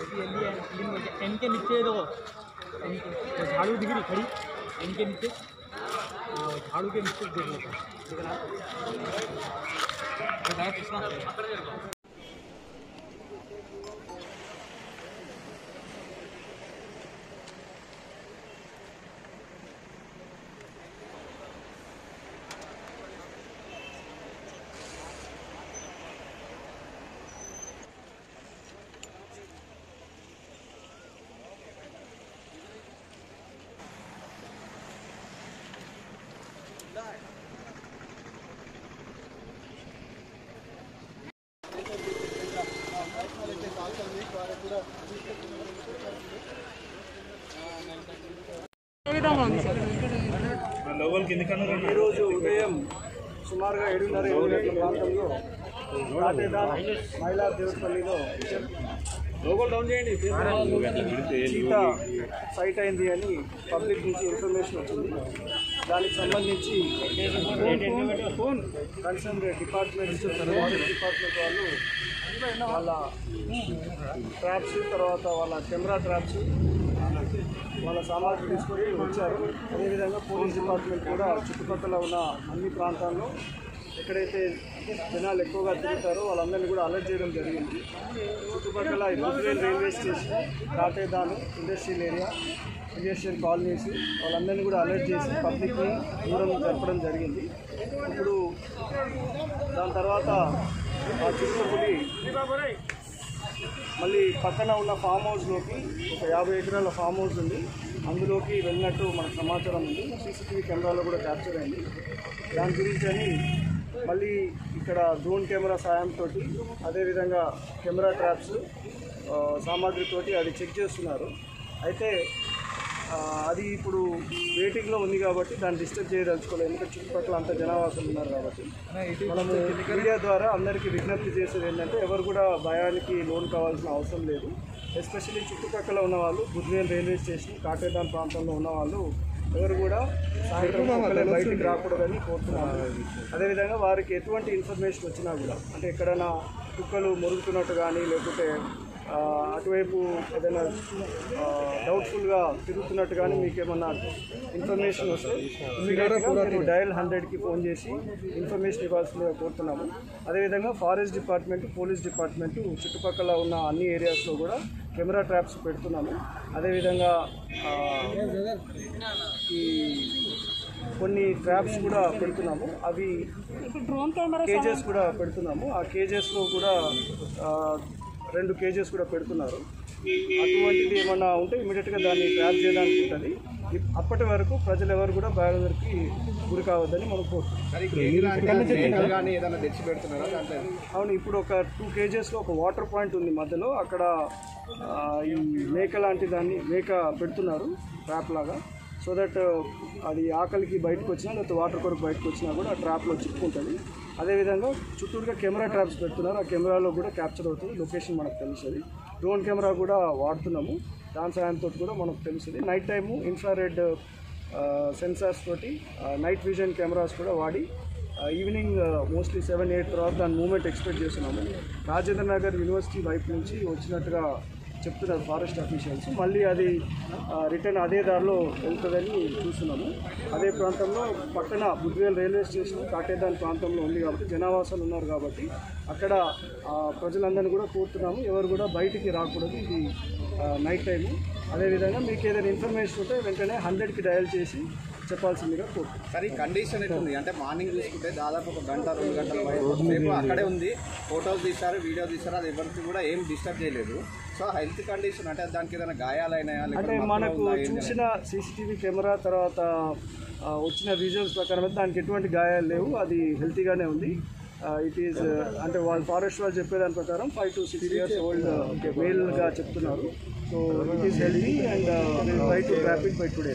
जल्दी है क्लीन करके एन के नीचे देखो एन के तो झाड़ू दिख रही खड़ी एन के नीचे तो झाड़ू के नीचे देख लो देख रहा बताया किसका ఈరోజు ఉదయం సుమారుగా ఏడున్నర ఎనిమిది గంటల ప్రాంతంలో కాటేదాన్ మహిళా దేవపల్లిలో చీత సైట్ అయింది అని పబ్లిక్ నుంచి ఇన్ఫర్మేషన్ వచ్చింది దానికి సంబంధించి కన్సర్న్ డిపార్ట్మెంట్ డిపార్ట్మెంట్ వాళ్ళు వాళ్ళ ట్రాప్స్ తర్వాత వాళ్ళ కెమెరా ట్రాప్స్ వాళ్ళ సామాగ్రి తీసుకొని వచ్చారు అదేవిధంగా పోలీస్ డిపార్ట్మెంట్ కూడా చుట్టుపక్కల ఉన్న అన్ని ప్రాంతాల్లో ఎక్కడైతే జనాలు ఎక్కువగా తిరుగుతారో వాళ్ళందరినీ కూడా అలర్ట్ చేయడం జరిగింది చుట్టుపక్కల Budvel railway station Katedan industrial area industrial colonies వాళ్ళందరినీ కూడా అలర్ట్ చేసి పబ్లిక్ని దూరం జరపడం జరిగింది ఇప్పుడు దాని తర్వాత ఆ చుట్టుపులి మళ్ళీ పక్కన ఉన్న ఫామ్ హౌస్లోకి ఒక యాభై ఎకరాల ఫామ్ హౌస్ ఉంది అందులోకి వెళ్ళినట్టు మనకు సమాచారం ఉంది సీసీటీవీ కెమెరాలో కూడా క్యాప్చర్ అయింది దాని గురించి అని మళ్ళీ ఇక్కడ డ్రోన్ కెమెరా సాయంతో అదేవిధంగా కెమెరా ట్రాప్స్ ఆ, సామాగ్రితోటి అది చెక్ చేస్తున్నారు అయితే ఆ, అది ఇప్పుడు వెయిటింగ్లో ఉంది కాబట్టి దాన్ని డిస్టర్బ్ చేయదలుచుకోలేదు ఎందుకంటే చుట్టుపక్కల అంత జనావాసులు ఉన్నారు కాబట్టి మనము మీడియా ద్వారా అందరికీ విజ్ఞప్తి చేసేది ఏంటంటే ఎవరు కూడా భయానికి లోన్ కావాల్సిన అవసరం లేదు ఎస్పెషల్లీ చుట్టుపక్కల ఉన్న వాళ్ళు బుద్వేల్ రైల్వే స్టేషన్ కాటేదాన్ ప్రాంతంలో ఉన్న వాళ్ళు ఎవరు కూడా సాయంత్రం ఒక్కలే బయటికి రాకూడదని కోరుతున్నాను అదేవిధంగా వారికి ఎటువంటి ఇన్ఫర్మేషన్ వచ్చినా కూడా అంటే ఎక్కడైనా కుక్కలు మురుగుతున్నట్టు కానీ లేకపోతే ఆ, అటువైపు ఏదైనా డౌట్ఫుల్గా తిరుగుతున్నట్టు కానీ మీకు ఏమన్నా ఇన్ఫర్మేషన్ వస్తే ఇమీడియట్గా మీరు డయల్ హండ్రెడ్కి ఫోన్ చేసి ఇన్ఫర్మేషన్ ఇవ్వాల్సిందిగా కోరుతున్నాము అదేవిధంగా ఫారెస్ట్ డిపార్ట్మెంట్ పోలీస్ డిపార్ట్మెంట్ చుట్టుపక్కల ఉన్న అన్ని ఏరియాస్లో కూడా కెమెరా ట్రాప్స్ పెడుతున్నాము అదేవిధంగా ఆ, ఈ కొన్ని ట్రాప్స్ కూడా పెడుతున్నాము అవి కేజెస్ కూడా పెడుతున్నాము ఆ కేజెస్లో కూడా ఆ, రెండు కేజెస్ కూడా పెడుతున్నారు అటువంటిది ఏమన్నా ఉంటే ఇమీడియట్గా దాన్ని ట్రాప్ చేయడానికి ఉంటుంది ఇప్- అప్పటి వరకు ప్రజలు ఎవరు కూడా బయలుదేరికి గురి కావద్దని మనం కోరుతున్నాం కానీ ఏదైనా తెచ్చి పెడుతున్నారా దాంట్లో అవును ఇప్పుడు ఒక టూ కేజెస్లో ఒక వాటర్ పాయింట్ ఉంది మధ్యలో అక్కడ ఆ, ఈ మేక లాంటి దాన్ని మేక పెడుతున్నారు ట్రాప్ లాగా సో దట్ అది ఆకలికి బయటకు వచ్చినా లేకపోతే వాటర్ కొరకు బయటకు వచ్చినా కూడా ఆ ట్రాప్లో చిక్కుకుంటుంది అదేవిధంగా చుట్టూరుగా కెమెరా ట్రాప్స్ పెడుతున్నారు ఆ కెమెరాలో కూడా క్యాప్చర్ అవుతుంది లొకేషన్ మనకు తెలుస్తుంది డ్రోన్ కెమెరా కూడా వాడుతున్నాము దాని సాయంతో కూడా మనకు తెలుస్తుంది నైట్ టైము ఇన్ఫ్రారెడ్ సెన్సార్స్ తోటి నైట్ విజన్ కెమెరాస్ కూడా వాడి ఆ, ఈవినింగ్ మోస్ట్లీ సెవెన్ ఎయిట్ తర్వాత దాని మూమెంట్ ఎక్స్పెక్ట్ చేస్తున్నాము రాజేంద్ర నగర్ యూనివర్సిటీ వైపు నుంచి వచ్చినట్టుగా చెప్తున్నారు ఫారెస్ట్ అఫీషియల్స్ మళ్ళీ అది రిటర్న్ అదే దారిలో వెళ్తుందని చూస్తున్నాము అదే ప్రాంతంలో పక్కన బుద్వేల్ రైల్వే స్టేషన్ కాటేదాన్ ప్రాంతంలో ఉంది కాబట్టి జనావాసాలు ఉన్నారు కాబట్టి అక్కడ ఆ, ప్రజలందరినీ కూడా కోరుతున్నాము ఎవరు కూడా బయటికి రాకూడదు ఇది నైట్ టైము అదేవిధంగా మీకు ఏదైనా ఇన్ఫర్మేషన్ ఉంటే వెంటనే హండ్రెడ్కి డయల్ చేసి చెప్పాల్సిందిగా కోరుతున్నాను సరే ఈ కండిషన్ ఎట్లుంది అంటే మార్నింగ్ చూసుకుంటే దాదాపు ఒక గంట రెండు గంటల వరకు సేపు అక్కడే ఉంది ఫోటోలు తీశారు వీడియో తీశారు అది ఎవరికి కూడా ఏం డిస్టర్బ్ చేయలేదు సో హెల్త్ కండిషన్ అంటే దానికి ఏదైనా గాయాలైనాయా అంటే లేకపోతే మత్తులో మనకు ఉందా? ఏం చూసిన సీసీటీవీ కెమెరా తర్వాత ఆ, వచ్చిన విజువల్స్ ప్రకారం అయితే దానికి ఎటువంటి గాయాలు లేవు అది హెల్తీగానే ఉంది ఇట్ ఈస్ అంటే వాళ్ళు ఫారెస్ట్ వాళ్ళు చెప్పేదాని ప్రకారం five to six years old మేల్గా చెప్తున్నారు so it is healthy and try to trap it by today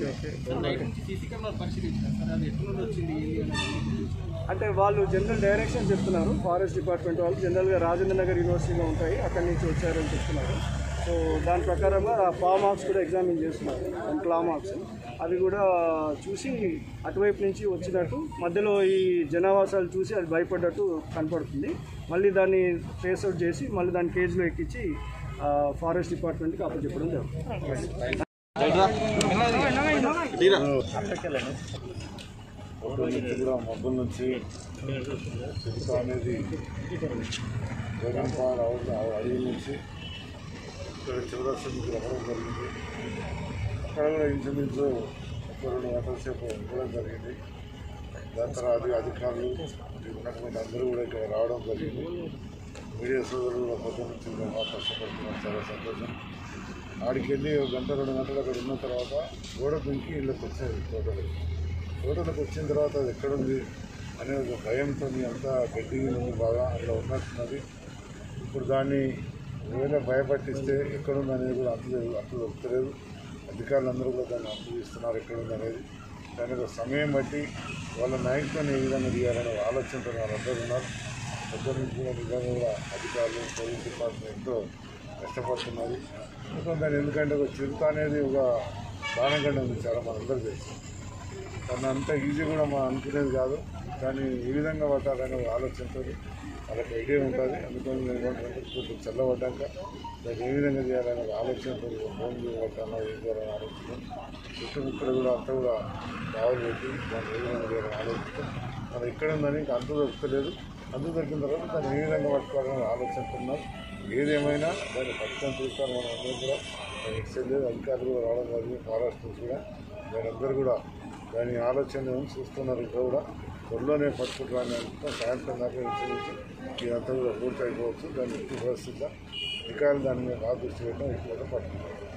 CC camera పరిశీలించారు సార్ అది ఎట్లా వచ్చింది ఏంటి అనేది అంటే వాళ్ళు జనరల్ డైరెక్షన్ చెప్తున్నారు ఫారెస్ట్ డిపార్ట్మెంట్ వాళ్ళు జనరల్గా రాజేంద్ర నగర్ యూనివర్సిటీలో ఉంటాయి అక్కడి నుంచి వచ్చారని చెప్తున్నారు సో దాని ప్రకారంగా ఆ పా మార్క్స్ కూడా ఎగ్జామిన్ చేస్తున్నారు అండ్ క్లా మార్క్స్ అవి కూడా చూసి అటువైపు నుంచి వచ్చినట్టు మధ్యలో ఈ జనావాసాలు చూసి అది భయపడ్డట్టు కనపడుతుంది మళ్ళీ దాన్ని ట్రేస్ అవుట్ చేసి మళ్ళీ దాన్ని కేజీలో ఎక్కించి ఫారెస్ట్ డిపార్ట్మెంట్కి అప్పచెప్పడం జరుగుతుంది ఫోటో నుంచి కూడా మబ్బుల నుంచి చిరుత అనేది జగన్పాడ్ అడవి నుంచి ఇక్కడ చివరస్సు నుంచి రావడం జరిగింది అక్కడ కూడా ఇంచుమించు ఒక రెండు గంటల సేపు ఉండడం జరిగింది దాని తర్వాత అది అధికారులు ఇక్కడ ఉన్నటువంటి అందరూ కూడా ఇక్కడ రావడం జరిగింది మీడియా సోదరులు కూడా పొద్దు నుంచి కూడా బాగా కష్టపడుతున్నారు చాలా సంతోషం ఆడికి వెళ్ళి ఒక గంట రెండు గంటలు అక్కడ ఉన్న తర్వాత గోడ దుంకి ఇళ్ళకి వచ్చారు తోటలు తోటలకు వచ్చిన తర్వాత అది ఎక్కడుంది అనే ఒక భయంతో అంతా గడ్డి ఉంది బాగా అక్కడ ఉన్నట్టున్నది ఇప్పుడు దాన్ని ఏదైనా భయపట్టిస్తే ఎక్కడుంది అనేది కూడా అంత అంత దొరుకుతలేదు అధికారులందరూ కూడా దాన్ని అంత తీస్తున్నారు ఎక్కడుంది అనేది దానికి ఒక సమయం బట్టి వాళ్ళ నాయకులను ఏ విధంగా దిగాలనే ఆలోచనతో వాళ్ళందరూ ఉన్నారు పొద్దున్న నుంచి కూడా నిజంగా కూడా అధికారులు పోలీస్ డిపార్ట్మెంట్ ఎంతో కష్టపడుతున్నారు ఎందుకంటే దాన్ని ఎందుకంటే ఒక చిరుత అనేది ఒక బాణగండ ఉంది చాలా మనందరూ తెలుసు దాన్ని అంత ఈజీ కూడా మనం అనుకునేది కాదు కానీ ఏ విధంగా పట్టాలనే ఒక ఆలోచనతో వాళ్ళకి ఐడియా ఉంటుంది అందుకని నేను ఏమంటానంటే కొంచెం చల్లబడ్డాక దాన్ని ఏ విధంగా చేయాలనే ఒక ఆలోచనతో ఒక ఫోన్ పట్టాలో ఏం చేయాలని ఆలోచన చుట్టుముక్కలు కూడా అంతా కూడా కావాలి పెట్టి దాన్ని ఏ విధంగా చేయాలని ఆలోచిస్తూ మనం ఎక్కడ ఉందని ఇంకా అంత దొరకలేదు అంత దొరికిన తర్వాత దాన్ని ఏ విధంగా పట్టుకోవాలని ఆలోచనతో ఉన్నాం ఏదేమైనా దాన్ని పట్టుకొని చూస్తాను మనం అందరం కూడా ఎక్సైజ్ అధికారులు కూడా రావడం జరిగింది ఫారెస్ట్ నుంచి కూడా వారందరూ కూడా దాని ఆలోచన చూస్తున్నారు ఇంకా కూడా త్వరలోనే పట్టుకుంటారని అనుకుంటాం సాయంత్రం దాకా ఇంచుమించు ఇదంతా కూడా పూర్తి అయిపోవచ్చు దాన్ని ఎట్టి పరిస్థితిలో అధికారులు దాని మీద బాగా దృష్టి పెట్టడం ఎక్కువగా పట్టుకుంటారు